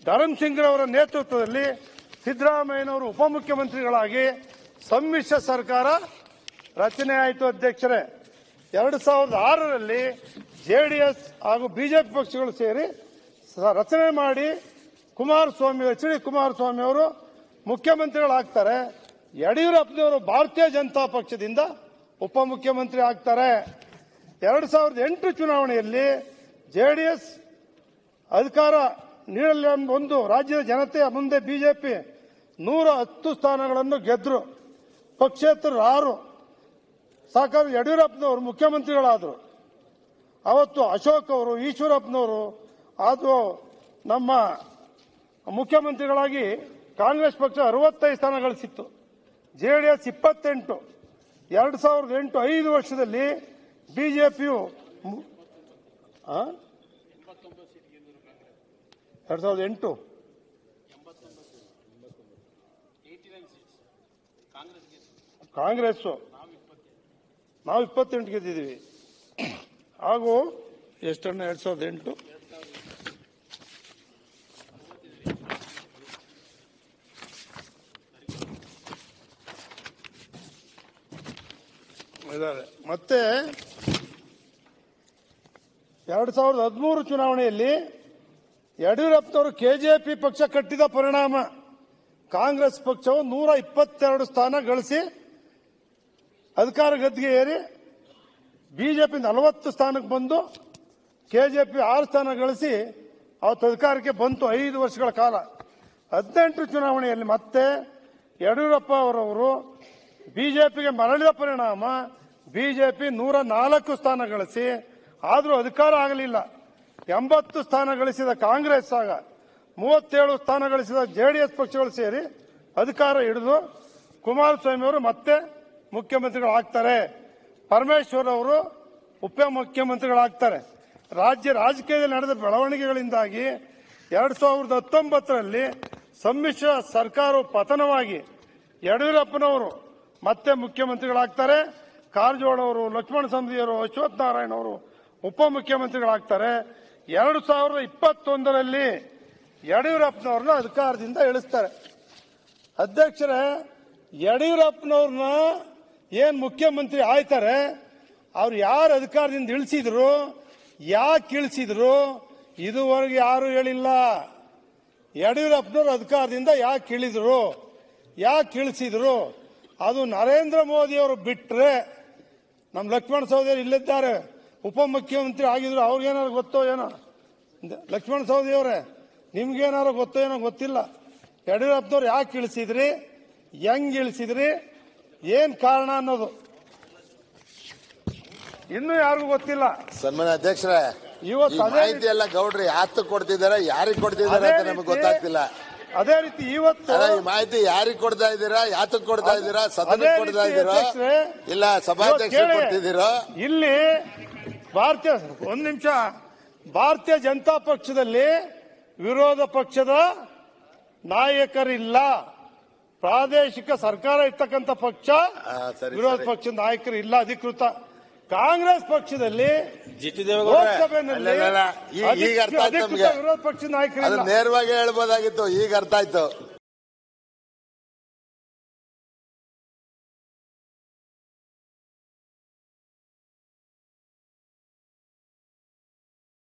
ಧರ್ಮಸಿಂಗ್ರವರ ನೇತೃತ್ವದಲ್ಲಿ ಸಿದ್ದರಾಮಯ್ಯನವರು ಉಪಮುಖ್ಯಮಂತ್ರಿಗಳಾಗಿ ಸಮ್ಮಿಶ್ರ ಸರ್ಕಾರ ರಚನೆ ಆಯಿತು ಅಧ್ಯಕ್ಷರೇ ಎರಡು ಸಾವಿರದ ಆರರಲ್ಲಿ ಜೆಡಿಎಸ್ ಹಾಗೂ ಬಿಜೆಪಿ ಪಕ್ಷಗಳು ಸೇರಿ ಸ- ರಚನೆ ಮಾಡಿ ಕುಮಾರಸ್ವಾಮಿ ಎಚ್ ಡಿ ಕುಮಾರಸ್ವಾಮಿ ಅವರು ಮುಖ್ಯಮಂತ್ರಿಗಳಾಗ್ತಾರೆ ಯಡಿಯೂರಪ್ಪನವರು ಭಾರತೀಯ ಜನತಾ ಪಕ್ಷದಿಂದ ಉಪಮುಖ್ಯಮಂತ್ರಿ ಆಗ್ತಾರೆ ಎರಡು ಸಾವಿರದ ಎಂಟು ಚುನಾವಣೆಯಲ್ಲಿ ಜೆಡಿಎಸ್ ಅಧಿಕಾರ ನೀಡಲಿ ಎಂಬ ಒಂದು ರಾಜ್ಯದ ಜನತೆಯ ಮುಂದೆ ಬಿಜೆಪಿ ನೂರ ಹತ್ತು ಸ್ಥಾನಗಳನ್ನು ಗೆದ್ರು ಪಕ್ಷೇತರರು ಆರು ಸಾಕಾಗಿ ಯಡಿಯೂರಪ್ಪನವರು ಮುಖ್ಯಮಂತ್ರಿಗಳಾದರು ಅವತ್ತು ಅಶೋಕ್ ಅವರು ಈಶ್ವರಪ್ಪನವರು ಅದು ನಮ್ಮ ಮುಖ್ಯಮಂತ್ರಿಗಳಾಗಿ ಕಾಂಗ್ರೆಸ್ ಪಕ್ಷ ಅರವತ್ತೈದು ಸ್ಥಾನ ಗಳಿಸಿತ್ತು ಜೆಡಿಎಸ್ ಇಪ್ಪತ್ತೆಂಟು ಎರಡು ಸಾವಿರದ ಎಂಟು ಐದು ವರ್ಷದಲ್ಲಿ ಬಿಜೆಪಿಯು ಎರಡು ಸಾವಿರದ ಎಂಟು ಕಾಂಗ್ರೆಸ್ ನಾವು ಇಪ್ಪತ್ತೆಂಟು ಗೆದ್ದಿದ್ದೀವಿ ಹಾಗೂ ಎಷ್ಟನ್ನ ಎರಡ್ ಸಾವಿರದ ಎಂಟು ಇದಾವೆ ಮತ್ತೆ ಎರಡ್ ಸಾವಿರದ ಹದಿಮೂರು ಚುನಾವಣೆಯಲ್ಲಿ ಯಡಿಯೂರಪ್ಪನವರು ಕೆಜೆಪಿ ಪಕ್ಷ ಕಟ್ಟಿದ ಪರಿಣಾಮ ಕಾಂಗ್ರೆಸ್ ಪಕ್ಷವು ನೂರ ಇಪ್ಪತ್ತೆರಡು ಸ್ಥಾನ ಗಳಿಸಿ ಅಧಿಕಾರ ಗದ್ದಿಗೆ ಏರಿ ಬಿಜೆಪಿ ನಲವತ್ತು ಸ್ಥಾನಕ್ಕೆ ಬಂದು ಕೆಜೆಪಿ ಆರು ಸ್ಥಾನ ಗಳಿಸಿ ಅವತ್ತು ಅಧಿಕಾರಕ್ಕೆ ಬಂತು ಐದು ವರ್ಷಗಳ ಕಾಲ ಹದಿನೆಂಟು ಚುನಾವಣೆಯಲ್ಲಿ ಮತ್ತೆ ಯಡಿಯೂರಪ್ಪ ಅವರವರು ಬಿಜೆಪಿಗೆ ಮರಳಿದ ಪರಿಣಾಮ ಬಿಜೆಪಿ ನೂರ ನಾಲ್ಕು ಸ್ಥಾನ ಗಳಿಸಿ ಆದರೂ ಅಧಿಕಾರ ಆಗಲಿಲ್ಲ ಎಂಬತ್ತು ಸ್ಥಾನ ಗಳಿಸಿದ ಕಾಂಗ್ರೆಸ್ ಆಗ ಮೂವತ್ತೇಳು ಸ್ಥಾನ ಗಳಿಸಿದ ಜೆಡಿಎಸ್ ಪಕ್ಷಗಳು ಸೇರಿ ಅಧಿಕಾರ ಹಿಡಿದು ಕುಮಾರಸ್ವಾಮಿ ಅವರು ಮತ್ತೆ ಮುಖ್ಯಮಂತ್ರಿಗಳಾಗ್ತಾರೆ ಪರಮೇಶ್ವರ್ ಅವರು ಉಪಮುಖ್ಯಮಂತ್ರಿಗಳಾಗ್ತಾರೆ ರಾಜ್ಯ ರಾಜಕೀಯದಲ್ಲಿ ನಡೆದ ಬೆಳವಣಿಗೆಗಳಿಂದಾಗಿ ಎರಡ್ ಸಾವಿರದ ಹತ್ತೊಂಬತ್ತರಲ್ಲಿ ಸಮ್ಮಿಶ್ರ ಸರ್ಕಾರವು ಪತನವಾಗಿ ಯಡಿಯೂರಪ್ಪನವರು ಮತ್ತೆ ಮುಖ್ಯಮಂತ್ರಿಗಳಾಗ್ತಾರೆ ಕಾರಜೋಳ ಅವರು ಲಕ್ಷ್ಮಣ ಸವದಿಯವರು ಅಶ್ವಥ್ ನಾರಾಯಣ ಅವರು ಉಪಮುಖ್ಯಮಂತ್ರಿಗಳಾಗ್ತಾರೆ ಎರಡು ಸಾವಿರದ ಇಪ್ಪತ್ತೊಂದರಲ್ಲಿ ಯಡಿಯೂರಪ್ಪನವ್ರನ್ನ ಅಧಿಕಾರದಿಂದ ಇಳಿಸ್ತಾರೆ ಅಧ್ಯಕ್ಷರೇ ಯಡಿಯೂರಪ್ಪನವ್ರನ್ನ ಏನ್ ಮುಖ್ಯಮಂತ್ರಿ ಆಯ್ತಾರೆ ಅವ್ರು ಯಾರು ಅಧಿಕಾರದಿಂದ ಇಳಿಸಿದ್ರು ಯಾಕೆ ಇಳಿಸಿದ್ರು ಇದುವರೆಗೆ ಯಾರು ಹೇಳಿಲ್ಲ ಯಡಿಯೂರಪ್ಪನವ್ರು ಅಧಿಕಾರದಿಂದ ಯಾಕೆ ಇಳಿದ್ರು ಯಾಕೆ ಇಳಿಸಿದ್ರು ಅದು ನರೇಂದ್ರ ಮೋದಿ ಅವರು ಬಿಟ್ರೆ ನಮ್ಮ ಲಕ್ಷ್ಮಣ ಸಹೋದರಿ ಇಲ್ಲಿದ್ದಾರೆ ಉಪಮುಖ್ಯಮಂತ್ರಿ ಆಗಿದ್ರು ಅವ್ರಿಗೇನಾದ್ರು ಗೊತ್ತೋ ಏನೋ ಲಕ್ಷ್ಮಣ ಸಹೋದರಿ ಅವರೇ ನಿಮ್ಗೇನಾರು ಗೊತ್ತೋ ಏನೋ ಗೊತ್ತಿಲ್ಲ ಯಡಿಯೂರಪ್ಪನವ್ರು ಯಾಕೆ ಇಳಿಸಿದ್ರಿ ಹೆಂಗ್ ಇಳಿಸಿದ್ರಿ ಏನ್ ಕಾರಣ ಅನ್ನೋದು ಇನ್ನೂ ಯಾರಿಗೂ ಗೊತ್ತಿಲ್ಲ ಸನ್ಮಾನ್ಯ ಅಧ್ಯಕ್ಷರೇ ಇವತ್ತು ಈ ಅದೇ ಮಾಹಿತಿ ಎಲ್ಲ ಗೌಡ್ರು ಯಾತ್ ಕೊಡ್ತಿದಾರೆ ಯಾರಿಗ್ ಕೊಡ್ತಿದಾರೆ ಅದೇ ಅಂತ ನಮಗೆ ರೀತಿ- ಗೊತ್ತಾಗ್ತಿಲ್ಲ ಅದೇ ರೀತಿ ಇವತ್ತು ಅಲ್ಲ ಈ ಮಾಹಿತಿ ಯಾರಿಗ್ ಕೊಡ್ತಾ ಇದ್ದೀರಾ ಯಾತಕ್ ಕೊಡ್ತಾ ಇದ್ದೀರಾ ಅದೇ ಸದನಕ್ಕೆ ರೀತಿ ಕೊಡ್ತಾ ಇದ್ದೀರಾ ಅಧ್ಯಕ್ಷರೇ, ಇಲ್ಲ ಸಭಾಧ್ಯಕ್ಷ ಇವತ್ತು ಕೇಳಿ, ಕೊಡ್ತಿದ್ದೀರಾ ಇಲ್ಲಿ ಭಾರತೀಯ ಒಂದ್ ನಿಮಿಷ ಭಾರತೀಯ ಜನತಾ ಪಕ್ಷದಲ್ಲಿ ವಿರೋಧ ಪಕ್ಷದ ನಾಯಕರಿಲ್ಲ ಪ್ರಾದೇಶಿಕ ಸರ್ಕಾರ ಇರ್ತಕ್ಕಂಥ ಪಕ್ಷ ಆ, ಸರಿ, ವಿರೋಧ ಸರಿ. ಪಕ್ಷದ ನಾಯಕರು ಇಲ್ಲ ಅಧಿಕೃತ ಕಾಂಗ್ರೆಸ್ ಪಕ್ಷದಲ್ಲಿ ಜಿಟಿ ದೇವೇಗೌಡ ಲೋಕಸಭೆಯಲ್ಲಿ ಅಲ್ಲ, ಅಲ್ಲ, ಈ- ಈಗ ಅರ್ಥ ಆಯ್ತು ಅಧಿಕೃತ ನಮ್ಗೆ. ವಿರೋಧ ಪಕ್ಷದ ನಾಯಕರಿಲ್ಲ ಅದು ನೇರವಾಗಿ ಹೇಳ್ಬೋದಾಗಿತ್ತು ಈಗ ಅರ್ಥ ಆಯ್ತು